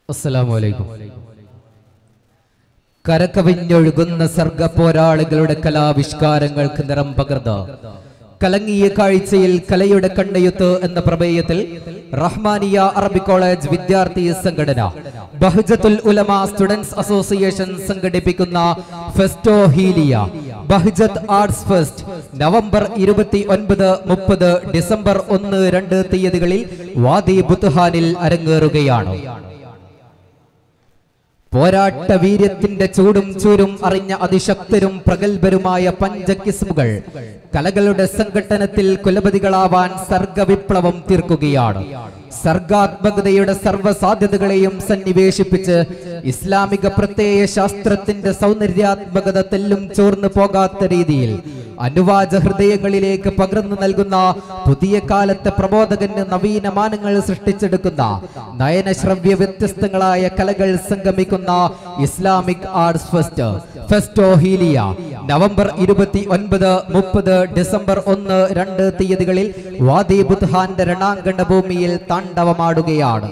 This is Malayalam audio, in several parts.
അസ്സലാമലൈക്കും കരകവിഞ്ഞൊഴുകുന്ന സർഗ പോരാളികളുടെ കലാവിഷ്കാരങ്ങൾക്ക് നിറം പകർന്ന കലങ്ങിയ കാഴ്ചയിൽ കലയുടെ കണ്ണയുത്ത് എന്ന പ്രമേയത്തിൽ റഹ്മാനിയ അറബി കോളേജ് വിദ്യാർത്ഥി സംഘടന ബഹ്ജത്തുൽ ഉലമ സ്റ്റുഡൻസ് അസോസിയേഷൻ സംഘടിപ്പിക്കുന്ന ഫെസ്റ്റോ ഹീലിയ ബഹ്ജത്ത് ആർട്സ് ഫെസ്റ്റ് നവംബർ ഇരുപത്തി ഒൻപത് മുപ്പത് ഡിസംബർ ഒന്ന് രണ്ട് തീയതികളിൽ വാദി ബുത്ഹാനിൽ അരങ്ങേറുകയാണ് പോരാട്ട വീര്യത്തിന്റെ ചൂടും ചൂരും അറിഞ്ഞ അതിശക്തരും പ്രഗത്ഭരുമായ പഞ്ചകിസ്മുകൾ കലകളുടെ സംഘട്ടനത്തിൽ കുലപതികളാവാൻ സർഗവിപ്ലവം തീർക്കുകയാണ് സർഗാത്മകതയുടെ സർവ്വസാധ്യതകളെയും സന്നിവേശിപ്പിച്ച് ഇസ്ലാമിക പ്രത്യയ ശാസ്ത്രത്തിന്റെ സൗന്ദര്യാത്മകത തെല്ലും ചോർന്നു പോകാത്ത രീതിയിൽ അനുവാച ഹൃദയങ്ങളിലേക്ക് പകർന്നു നൽകുന്ന പുതിയ കാലത്തെ പ്രബോധകന് നവീന മാനങ്ങൾ സൃഷ്ടിച്ചെടുക്കുന്ന നയനശ്രവ്യ വ്യത്യസ്തങ്ങളായ കലകൾ സംഗമിക്കുന്ന ഇസ്ലാമിക് ആർട്സ് ഫെസ്റ്റ് ഫെസ്റ്റോ ഹീലിയ നവംബർ ഇരുപത്തി ഒൻപത് മുപ്പത് ഡിസംബർ ഒന്ന് രണ്ട് തീയതികളിൽ വാദി ബുദ്ഹാന്റെ രണാങ്കണ ഭൂമിയിൽ താണ്ഡവമാടുകയാണ്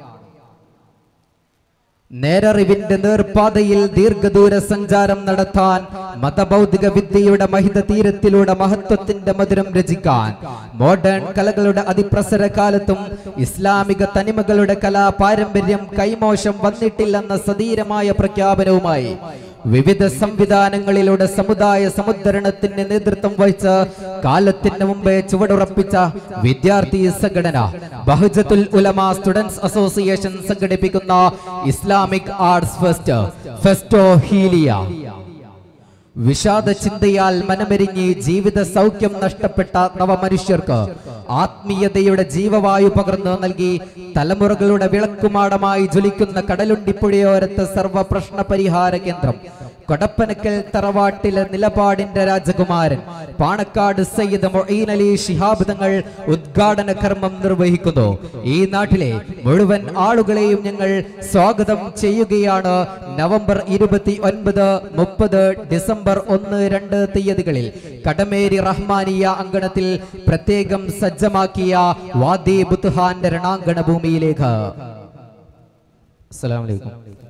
നേരറിവിന്റെ നേർപാതയിൽ ദീർഘദൂര സഞ്ചാരം നടത്താൻ മതഭൗതിക വിദ്യയുടെ മഹിത തീരത്തിലൂടെ മഹത്വത്തിന്റെ മധുരം രചിക്കാൻ മോഡേൺ കലകളുടെ അതിപ്രസര കാലത്തും ഇസ്ലാമിക തനിമകളുടെ കലാ പാരമ്പര്യം കൈമോശം വന്നിട്ടില്ലെന്ന സധീരമായ പ്രഖ്യാപനവുമായി വിവിധ സംവിധാനങ്ങളിലൂടെ സമുദായ സമുദ്ധരണത്തിന് നേതൃത്വം വഹിച്ച കാലത്തിന് മുമ്പേ ചുവടുറപ്പിച്ച വിദ്യാർത്ഥി സംഘടന ബഹുജത്തുൽ ഉലമ സ്റ്റുഡൻസ് അസോസിയേഷൻ സംഘടിപ്പിക്കുന്ന ഇസ്ലാമിക് ആർട്സ് ഫെസ്റ്റ് ഫെസ്റ്റോ ഹീലിയ വിഷാദ ചിന്തയാൽ മനമെരിഞ്ഞ് ജീവിത സൗഖ്യം നഷ്ടപ്പെട്ട നവമനുഷ്യർക്ക് ആത്മീയതയുടെ ജീവവായു പകർന്നു നൽകി തലമുറകളുടെ വിളക്കുമാടമായി ജ്വലിക്കുന്ന കടലുണ്ടിപ്പുഴയോരത്തെ സർവ പ്രശ്ന പരിഹാര കേന്ദ്രം കൊടപ്പനക്കൽ തറവാട്ടിലെ നിലപാടിന്റെ രാജകുമാരൻ പാണക്കാട് സയ്യിദ് മൊയ്ൻ അലി ശിഹാബ് തങ്ങൾ ഉദ്ഘാടന കർമ്മം നിർവഹിക്കുന്നു ഈ നാട്ടിലെ മുഴുവൻ ആളുകളെയും ഞങ്ങൾ സ്വാഗതം ചെയ്യുകയാണ് നവംബർ ഇരുപത്തി ഒൻപത് മുപ്പത് ഡിസംബർ ഒന്ന് രണ്ട് തീയതികളിൽ കടമേരി റഹ്മാനിയ അങ്കണത്തിൽ പ്രത്യേകം സജ്ജമാക്കിയ വാദി ബുത്ഹാന്റെ രണാങ്കണ ഭൂമിയിലേക്ക് അസ്സലാമലൈക്കും